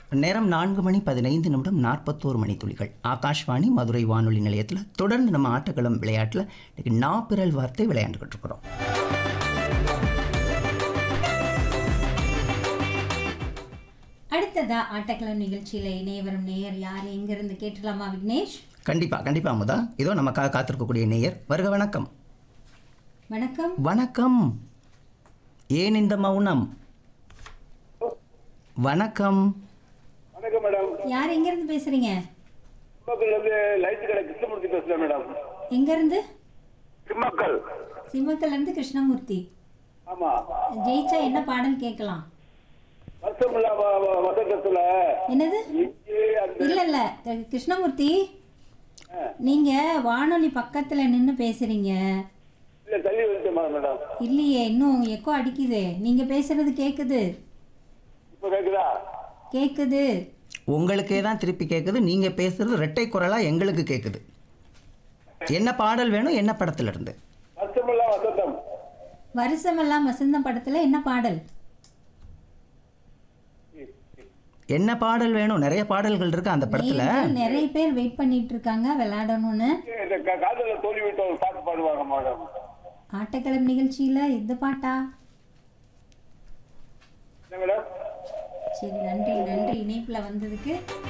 நேரம் நான்கு மணி பதினைந்து நிமிடம் நாற்பத்தோரு மணி துளிகள் ஆகாஷ்வாணி மதுரை வானொலி நிலையத்தில் தொடர்ந்து நம்ம ஆட்டக்களம் விளையாட்டில் இன்னைக்கு நாப்பிரல் வார்த்தை விளையாண்டுக்கிட்டு இருக்கிறோம் அடுத்ததா ஆட்டக்கிழமை நிகழ்ச்சியில இணைய வரும் நேயர் யார் எங்கிருந்து கேட்டுலாமா விக்னேஷ் கண்டிப்பாக கண்டிப்பாக அமுதா இதோ நமக்காக காத்திருக்கக்கூடிய நேயர் வருக வணக்கம் வணக்கம் வணக்கம் ஏன் இந்த மௌனம் வணக்கம் வணக்கம் மேடம் யார் எங்கிருந்து பேசுறீங்க சிம்மக்கல் வந்து லைட் கடை கிருஷ்ணமூர்த்தி பேசுறேன் மேடம் எங்கிருந்து சிம்மக்கல் சிம்மக்கல்ல இருந்து கிருஷ்ணமூர்த்தி ஆமா ஜெயிச்சா என்ன பாடல் கேட்கலாம் வருஷமில்லா வ- வ- வசந்தத்துல என்னது இங்கே அந்த இல்ல இல்ல க- கிருஷ்ணமூர்த்தி நீங்க வானொலி பக்கத்துல நின்னு பேசுறீங்க இல்ல தள்ளி வந்துட்டேன் மேடம் இல்லையே இன்னும் எக்கோ அடிக்குதே நீங்க பேசுறது கேக்குது இப்ப கேக்குதா கேக்குது உங்களுக்கே தான் திருப்பி கேட்குது நீங்கள் பேசுறது ரெட்டை குரலாக எங்களுக்கு கேட்குது என்ன பாடல் வேணும் என்ன படத்துல இருந்து வருஷமில்லா வசந்தம் வருஷமெல்லாம் வசந்தம் படத்துல என்ன பாடல் என்ன பாடல் வேணும் நிறைய பாடல்கள் இருக்கு அந்த படத்துல நேயர்கள் நிறைய பேர் வெயிட் பண்ணிட்டு இருக்காங்க விளையாடணும்னு இந்த க- காதல தோல்வி விட்டு ஒரு பாட்டு பாடுவாங்க மேடம் ஆட்டக்கிழமை நிகழ்ச்சியில இந்த பாட்டா என்ன மேடம் சரி நன்றி நன்றி இணைப்புல வந்ததுக்கு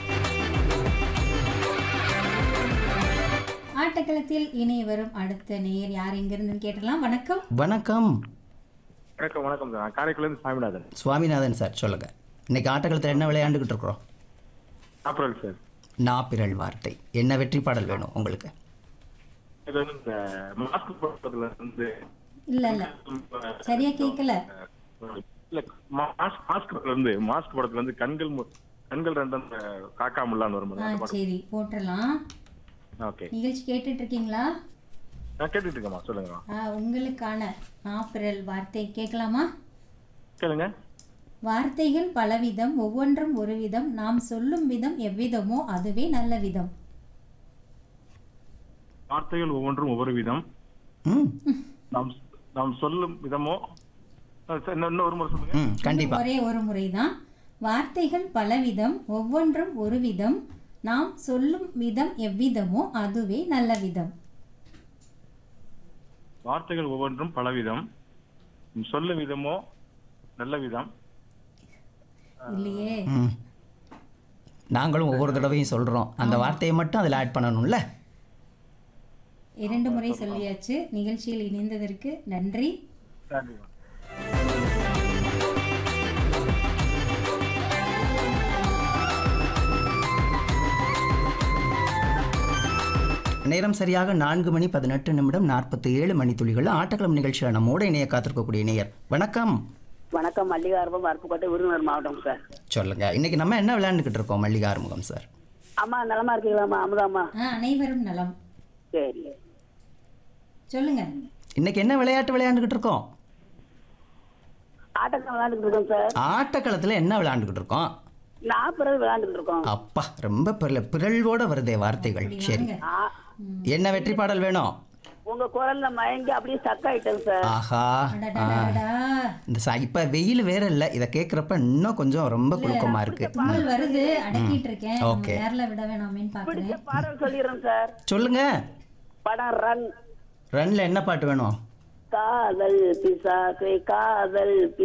ஆட்டக்களத்தில் இணைய வரும் அடுத்த நேயர் யார் எங்கிருந்து கேட்டலாம் வணக்கம் வணக்கம் வணக்கம் வணக்கம் சார் நான் காரைக்குடிலேருந்து சாமிநாதன் சுவாமிநாதன் சார் சொல்லுங்க இன்னைக்கு ஆட்டக்காலத்தில் என்ன விளையாண்டுக்கிட்டு இருக்கிறோம் அப்புறம் சார் நாப்பிரல் வார்த்தை என்ன வெற்றி பாடல் வேணும் உங்களுக்கு இது வந்து இந்த மாஸ்க் போடுறதுல வந்து இல்ல இல்ல சரியா கேட்கல இல்ல மாஸ்க் மாஸ்க் படத்துல இருந்து மாஸ்க் படத்துல வந்து கண்கள் மு- கண்கள் ரெண்டும் அந்த காக்கா முல்லான்னு வரும் ஆ அந்த படம் சரி போட்டுடலாம் ஓகே நிகழ்ச்சி கேட்டுட்டு இருக்கீங்களா நான் கேட்டுட்டு இருக்கேம்மா சொல்லுங்க ஆ, உங்களுக்கான நாப்பிரல் வார்த்தை கேட்கலாமா கேளுங்க வார்த்தைகள் பலவிதம் ஒவ்வொன்றும் ஒரு விதம் நாம் சொல்லும் விதம் எவ்விதமோ அதுவே நல்ல விதம் வார்த்தைகள் ஒவ்வொன்றும் ஒவ்வொரு விதம் ம் நாம் நாம் சொல்லும் விதமோ அஹ் சரி, இன்னும் இன்னும் ஒரு முறை சொல்லுங்க ம் கண்டிப்பாக ஒரே ஒரு முறைதான் வார்த்தைகள் பலவிதம் ஒவ்வொன்றும் ஒரு விதம் நாம் சொல்லும் விதம் எவ்விதமோ அதுவே நல்ல விதம் வார்த்தைகள் ஒவ்வொன்றும் பலவிதம் நாம் சொல்லும் விதமோ நல்ல விதம் இல்லையே ம் நாங்களும் ஒவ்வொரு தடவையும் சொல்கிறோம் அந்த வார்த்தையை மட்டும் அதில் ஆட் பண்ணணும்ல இரண்டு முறை சொல்லியாச்சு நிகழ்ச்சியில் இணைந்ததற்கு நன்றி நன்றிம்மா நேரம் சரியாக நான்கு மணி பதினெட்டு நிமிடம் நாற்பத்தி ஏழு மணி துளிகள் ஆட்டக்கிழமை நிகழ்ச்சியில் நம்மோட இணைய காத்திருக்கக்கூடிய நேயர் வணக்கம் வணக்கம் மல்லிகார்பம் அருப்புக்கோட்டை விருதுநகர் மாவட்டம் சார் சொல்லுங்க இன்னைக்கு நம்ம என்ன விளையாண்டுக்கிட்டு இருக்கோம் மல்லிகா ஆறுமுகம் சார் அம்மா நலமா இருக்கீங்களாம்மா அமுதாம்மா ஆ அனைவரும் நலம் சரி சொல்லுங்க இன்னைக்கு என்ன விளையாட்டு விளையாண்டுக்கிட்டு இருக்கோம் ஆட்டக்கம் விளையாண்டுட்டு இருக்கோம் சார் ஆட்டக்களத்தில் என்ன விளையாண்டுக்கிட்டு இருக்கோம் நாற்பது விளையாண்டுட்டு இருக்கோம் அப்பா ரொம்ப பிறல பிறழ்வோட வருதே வார்த்தைகள் சரி ஆ, என்ன வெற்றி பாடல் வேணும் உங்க குரல்ல மயங்கி அப்படியே ஸ்டக் ஆயிட்டேன் சார் ஆஹா அடடடடா. இந்த ச இப்போ வெயில் வேற இல்லை இதை கேட்குறப்ப இன்னும் கொஞ்சம் ரொம்ப குழுக்கமாக இருக்கு கும்பல் வருது அடக்கிட்டு இருக்கேன் நம்ம Okay. நேர்ல விட வேணாமேன்னு பாக்குறேன் பிடிச்ச பாடல் சொல்லிடுறேன் சார் சொல்லுங்க படம் ரன் ரன்ல என்ன பாட்டு வேணும் காதல் பிசாசை காதல்